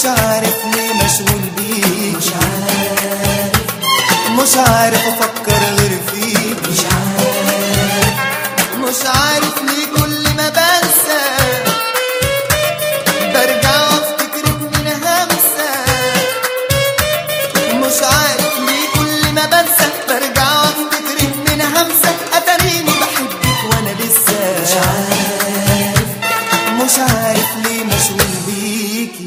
مش عارف ليه مشغول بيك مش عارف مش عارف افكر غير فيك مش عارف مش عارف ليه كل ما بنسى برجع وافتكرك من همسة مش عارف ليه كل ما بنسى برجع وافتكرك من همسة اتاريني بحبك وانا لسه مش عارف مش عارف ليه مشغول بيكي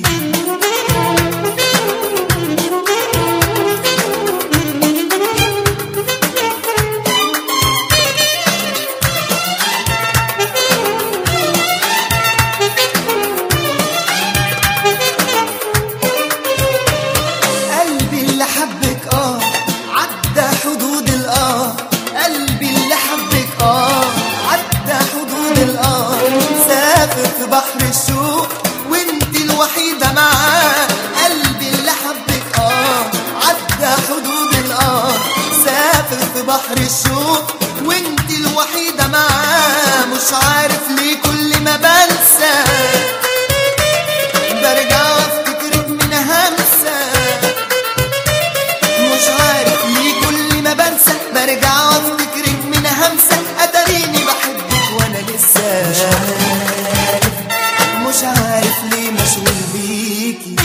قلبي اللي حبك اه عدى حدود الاه قلبي اللي حبك اه عدى حدود الاه سافر في بحر الشوق وانت الوحيدة معاه قلبي اللي حبك اه عدى حدود الاه سافر في بحر الشوق وانت الوحيدة معاه مش عارف ليه كل ما بنسى برجع وافتكرك من همسة مش عارف ليه كل ما بنسى برجع وافتكرك من همسة اتاريني بحبك وانا لسه مش عارف مش عارف ليه مشغول بيكي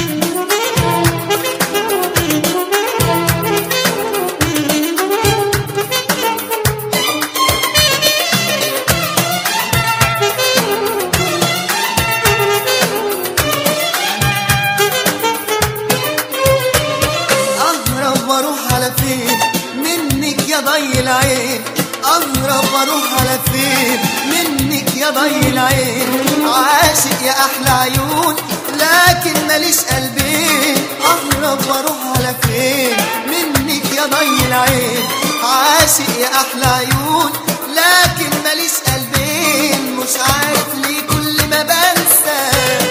اهرب واروح على فين منك يا ضي العين اهرب واروح على فين منك يا ضي العين عاشق يا احلى عيون لكن ماليش قلبين اهرب واروح على فين منك يا ضي العين عاشق يا احلى عيون لكن ماليش قلبين مش عارف ليه كل ما بنسى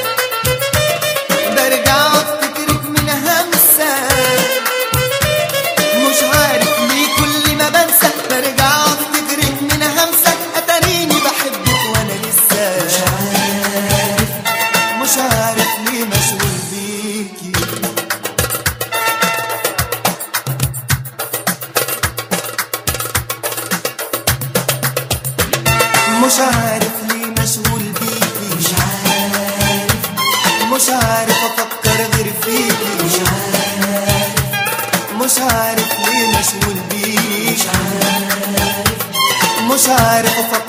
برجع افتكرك من همسه مش عارف ليه كل ما بنسى برجع افتكرك من همسة اتاريني بحبك وانا لسه مش عارف مش عارف ليه مشغول بيكي مش عارف ليه مشغول بيكي مش عارف مش عارف افكر غير فيكي مش عارف مش عارف ليه مشغول بيكي مش عارف مش عارف افكر